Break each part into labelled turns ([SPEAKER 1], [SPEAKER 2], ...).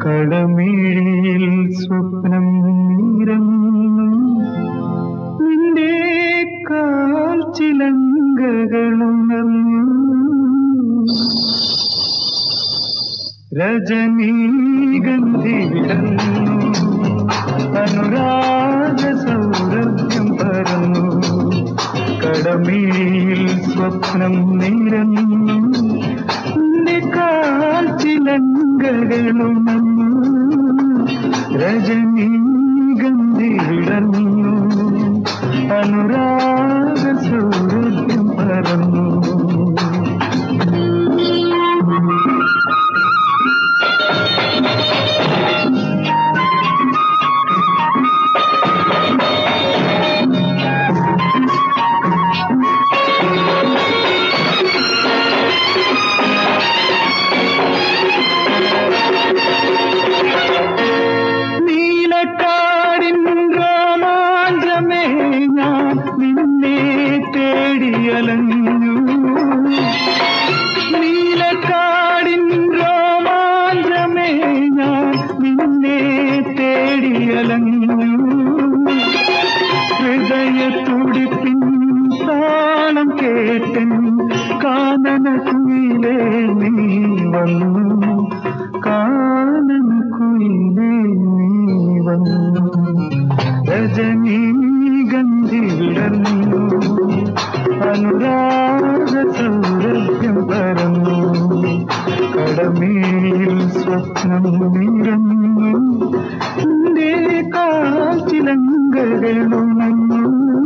[SPEAKER 1] കടമിഴിയിൽ സ്വപ്നം നിറഞ്ഞു നിന്റെ കാൽ ചിലങ്കകളുണർന്നു രജനീഗന്ധി വിടർന്നു അനുരാഗ സൗരഭ്യം പരന്നു കടമിഴിയിൽ സ്വപ്നം നിറഞ്ഞു നിന്റെ കാൽ ചിലങ്കകളുണർന്നു രജനീഗന്ധി വിടർന്നു അനുരാഗ സൗരഭ്യം പരന്നു നീലക്കാടിൻ രോമാഞ്ചമേ ഞാൻ നിന്നെ തേടിയലഞ്ഞു നീലക്കാടിൻ രോമാഞ്ചമേ ഞാൻ നിന്നെ തേടിയലഞ്ഞു ഹൃദയത്തുടിപ്പിൻ താളം കേട്ടൻ കാനന കുയിലേ നീ വന്നു കാനന കുയിലേ നീ വന്നു രജനീ ഗന്ധി വിടർന്നു അനുരാഗ സൗരഭ്യം പരന്നു കടമേൽ സ്വപ്നം നിറഞ്ഞു നിന്റെ കാച്ചിലങ്കകളുണന്നു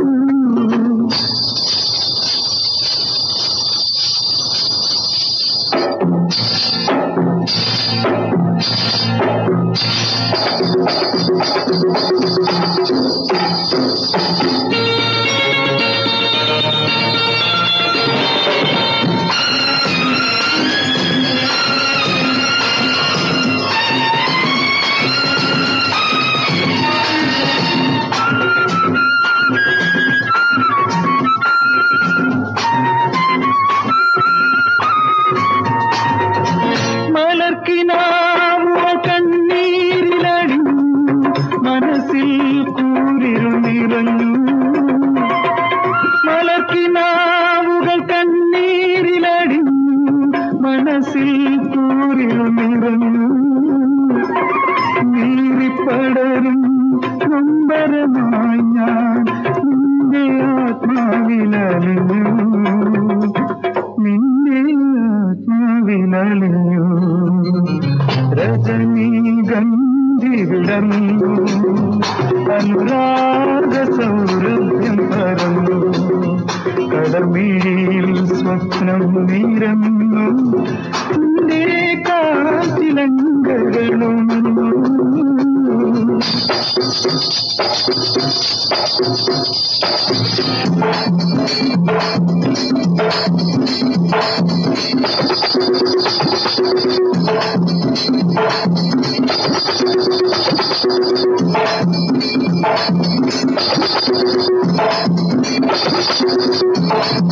[SPEAKER 1] മലർക്കിനാവോ കണ്ണീരിലടി മനസ്സിൽ കൂരിരുൾ നിറഞ്ഞു മലർക്കിനാവുകൾ കണ്ണീരിലടി മനസ്സിൽ കൂരിരുൾ നിറഞ്ഞു നീറിപ്പടരും നൊമ്പരമായി ഞാൻ നിന്റെ ആത്മാവിലലിഞ്ഞു നിന്റെ ആത്മാവിലലിഞ്ഞു രജനീ ഗന്ധി വിടർന്നു അനുരാഗ സൗരഭ്യം പരന്നു കടമിഴിയിൽ സ്വപ്നം നിരന്നു നിന്റെ കാത്തിലങ്കകളുണർന്നു
[SPEAKER 2] Thank